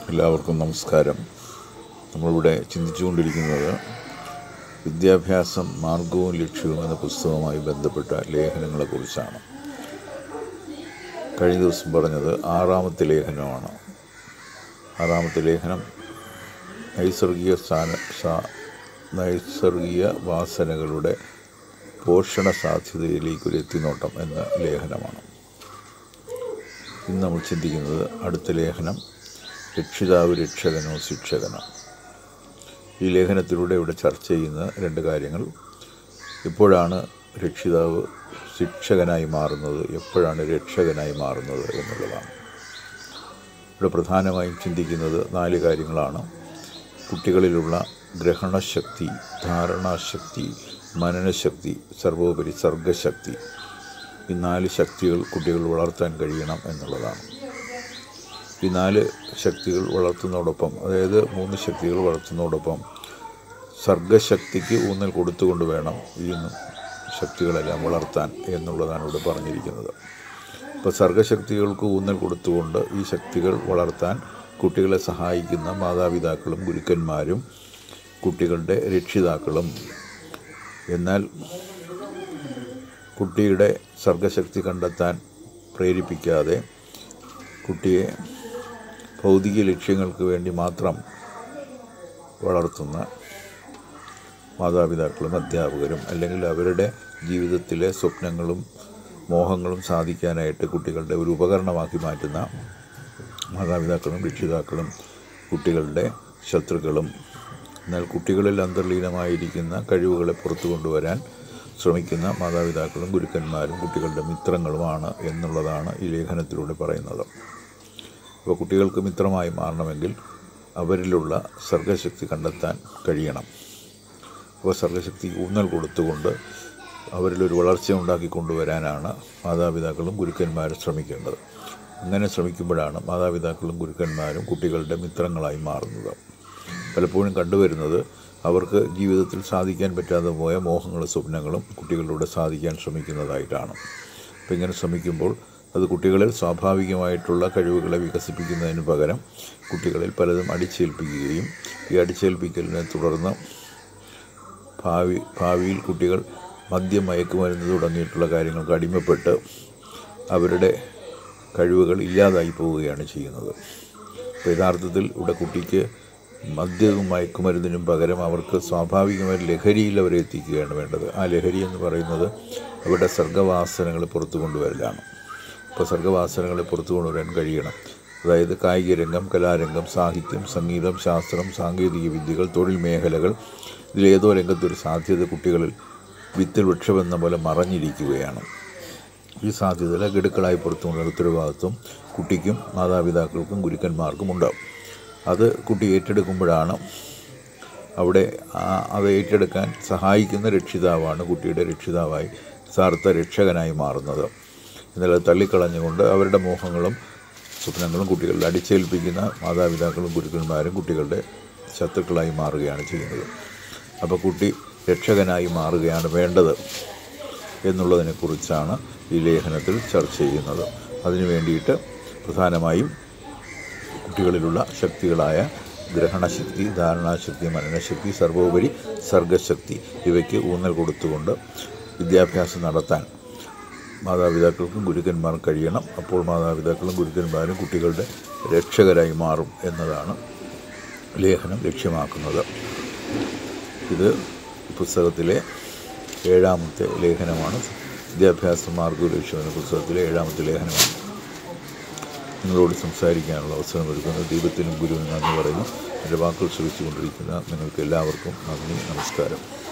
എല്ലാവർക്കും നമസ്കാരം നമ്മളിവിടെ ചിന്തിച്ചുകൊണ്ടിരിക്കുന്നത് വിദ്യാഭ്യാസം മാർഗവും ലക്ഷ്യവും എന്ന പുസ്തകവുമായി ബന്ധപ്പെട്ട ലേഖനങ്ങളെക്കുറിച്ചാണ് കഴിഞ്ഞ ദിവസം പറഞ്ഞത് ആറാമത്തെ ലേഖനമാണ് ആറാമത്തെ ലേഖനം നൈസർഗിക സ്ഥാന സാ- നൈസർഗിക വാസനകളുടെ പോഷണ സാധ്യതയിലേക്കൊരു എത്തിനോട്ടം എന്ന ലേഖനമാണ് ഇന്ന് നമ്മൾ ചിന്തിക്കുന്നത് അടുത്ത ലേഖനം രക്ഷിതാവ് രക്ഷകനോ ശിക്ഷകനോ ഈ ലേഖനത്തിലൂടെ ഇവിടെ ചർച്ച ചെയ്യുന്ന രണ്ട് കാര്യങ്ങൾ എപ്പോഴാണ് രക്ഷിതാവ് ശിക്ഷകനായി മാറുന്നത് എപ്പോഴാണ് രക്ഷകനായി മാറുന്നത് എന്നുള്ളതാണ് ഇവിടെ പ്രധാനമായും ചിന്തിക്കുന്നത് നാല് കാര്യങ്ങളാണ് കുട്ടികളിലുള്ള ഗ്രഹണശക്തി ധാരണാശക്തി മനനശക്തി സർവോപരി സർഗശക്തി ഈ നാല് ശക്തികൾ കുട്ടികൾ വളർത്താൻ കഴിയണം എന്നുള്ളതാണ് ഈ നാല് ശക്തികൾ വളർത്തുന്നതോടൊപ്പം അതായത് മൂന്ന് ശക്തികൾ വളർത്തുന്നതോടൊപ്പം സർഗശക്തിക്ക് ഊന്നൽ കൊടുത്തുകൊണ്ട് വേണം ഈ ശക്തികളെല്ലാം വളർത്താൻ എന്നുള്ളതാണ് ഇവിടെ പറഞ്ഞിരിക്കുന്നത് ഇപ്പോൾ സർഗശക്തികൾക്ക് ഊന്നൽ കൊടുത്തുകൊണ്ട് ഈ ശക്തികൾ വളർത്താൻ കുട്ടികളെ സഹായിക്കുന്ന മാതാപിതാക്കളും ഗുരുക്കന്മാരും കുട്ടികളുടെ രക്ഷിതാക്കളും എന്നാൽ കുട്ടിയുടെ സർഗശക്തി കണ്ടെത്താൻ പ്രേരിപ്പിക്കാതെ കുട്ടിയെ ഭൗതിക ലക്ഷ്യങ്ങൾക്ക് വേണ്ടി മാത്രം വളർത്തുന്ന മാതാപിതാക്കളും അധ്യാപകരും അല്ലെങ്കിൽ അവരുടെ ജീവിതത്തിലെ സ്വപ്നങ്ങളും മോഹങ്ങളും സാധിക്കാനായിട്ട് കുട്ടികളുടെ ഒരു ഉപകരണമാക്കി മാറ്റുന്ന മാതാപിതാക്കളും രക്ഷിതാക്കളും കുട്ടികളുടെ ശത്രുക്കളും എന്നാൽ കുട്ടികളിൽ അന്തർലീനമായിരിക്കുന്ന കഴിവുകളെ പുറത്തു കൊണ്ടുവരാൻ ശ്രമിക്കുന്ന മാതാപിതാക്കളും ഗുരുക്കന്മാരും കുട്ടികളുടെ മിത്രങ്ങളുമാണ് എന്നുള്ളതാണ് ഈ ലേഖനത്തിലൂടെ പറയുന്നത് അപ്പോൾ കുട്ടികൾക്ക് മിത്രമായി മാറണമെങ്കിൽ അവരിലുള്ള സർഗശക്തി കണ്ടെത്താൻ കഴിയണം അപ്പോൾ സർഗശക്തി ഊന്നൽ കൊടുത്തുകൊണ്ട് അവരിലൊരു വളർച്ച ഉണ്ടാക്കി കൊണ്ടുവരാനാണ് മാതാപിതാക്കളും ഗുരുക്കന്മാരും ശ്രമിക്കേണ്ടത് അങ്ങനെ ശ്രമിക്കുമ്പോഴാണ് മാതാപിതാക്കളും ഗുരുക്കന്മാരും കുട്ടികളുടെ മിത്രങ്ങളായി മാറുന്നത് പലപ്പോഴും കണ്ടുവരുന്നത് അവർക്ക് ജീവിതത്തിൽ സാധിക്കാൻ പറ്റാതെ പോയ മോഹങ്ങളും സ്വപ്നങ്ങളും കുട്ടികളിലൂടെ സാധിക്കാൻ ശ്രമിക്കുന്നതായിട്ടാണ് അപ്പോൾ ഇങ്ങനെ ശ്രമിക്കുമ്പോൾ അത് കുട്ടികളിൽ സ്വാഭാവികമായിട്ടുള്ള കഴിവുകളെ വികസിപ്പിക്കുന്നതിന് പകരം കുട്ടികളിൽ പലതും അടിച്ചേൽപ്പിക്കുകയും ഈ അടിച്ചേൽപ്പിക്കലിനെ തുടർന്ന് ഭാവി ഭാവിയിൽ കുട്ടികൾ മദ്യം മയക്കുമരുന്ന് തുടങ്ങിയിട്ടുള്ള കാര്യങ്ങൾക്ക് അടിമപ്പെട്ട് അവരുടെ കഴിവുകൾ ഇല്ലാതായി പോവുകയാണ് ചെയ്യുന്നത് അപ്പോൾ യഥാർത്ഥത്തിൽ ഇവിടെ കുട്ടിക്ക് മദ്യവും മയക്കുമരുന്നിനും പകരം അവർക്ക് സ്വാഭാവികമായ ലഹരിയിൽ അവരെ എത്തിക്കുകയാണ് വേണ്ടത് ആ ലഹരി എന്ന് പറയുന്നത് അവരുടെ സർഗവാസനകൾ പുറത്തു കൊണ്ടുവരലാണ് അപ്പോൾ സർഗവാസനകളെ പുറത്തു കൊണ്ടുവരാൻ കഴിയണം അതായത് കായിക രംഗം കലാരംഗം സാഹിത്യം സംഗീതം ശാസ്ത്രം സാങ്കേതിക വിദ്യകൾ തൊഴിൽ മേഖലകൾ ഇതിലേതോ രംഗത്തൊരു സാധ്യത കുട്ടികളിൽ വിത്തിൽ വൃക്ഷമെന്ന പോലെ മറഞ്ഞിരിക്കുകയാണ് ഈ സാധ്യതകളെ ഗഡുക്കളായി പുറത്തുകൊണ്ടുള്ള ഉത്തരവാദിത്വം കുട്ടിക്കും മാതാപിതാക്കൾക്കും ഗുരുക്കന്മാർക്കും ഉണ്ടാവും അത് കുട്ടി ഏറ്റെടുക്കുമ്പോഴാണ് അവിടെ ആ- അത് ഏറ്റെടുക്കാൻ സഹായിക്കുന്ന രക്ഷിതാവാണ് കുട്ടിയുടെ രക്ഷിതാവായി യഥാർത്ഥ രക്ഷകനായി മാറുന്നത് എന്നാൽ അത് തള്ളിക്കളഞ്ഞുകൊണ്ട് അവരുടെ മോഹങ്ങളും സ്വപ്നങ്ങളും കുട്ടികളിൽ അടിച്ചേൽപ്പിക്കുന്ന മാതാപിതാക്കളും ഗുരുക്കന്മാരും കുട്ടികളുടെ ശത്രുക്കളായി മാറുകയാണ് ചെയ്യുന്നത് അപ്പോൾ കുട്ടി രക്ഷകനായി മാറുകയാണ് വേണ്ടത് എന്നുള്ളതിനെക്കുറിച്ചാണ് ഈ ലേഖനത്തിൽ ചർച്ച ചെയ്യുന്നത് അതിനു വേണ്ടിയിട്ട് പ്രധാനമായും കുട്ടികളിലുള്ള ശക്തികളായ ഗ്രഹണശക്തി ധാരണാശക്തി മനനശക്തി സർവോപരി സർഗശക്തി ഇവയ്ക്ക് ഊന്നൽ കൊടുത്തുകൊണ്ട് വിദ്യാഭ്യാസം നടത്താൻ മാതാപിതാക്കൾക്കും ഗുരുക്കന്മാർക്കും കഴിയണം അപ്പോൾ മാതാപിതാക്കളും ഗുരുക്കന്മാരും കുട്ടികളുടെ രക്ഷകരായി മാറും എന്നതാണ് ലേഖനം ലക്ഷ്യമാക്കുന്നത് ഇത് പുസ്തകത്തിലെ ഏഴാമത്തെ ലേഖനമാണ് വിദ്യാഭ്യാസ മാർഗലക്ഷ്യം എന്ന പുസ്തകത്തിലെ ഏഴാമത്തെ ലേഖനമാണ് നിങ്ങളോട് സംസാരിക്കാനുള്ള അവസരം ഒരുക്കുന്ന ദൈവത്തിനും ഗുരുവിനും നന്ദി പറയുന്നു എൻ്റെ വാക്കുകൾ ശ്രമിച്ചുകൊണ്ടിരിക്കുന്ന നിങ്ങൾക്ക് എല്ലാവർക്കും നന്ദി നമസ്കാരം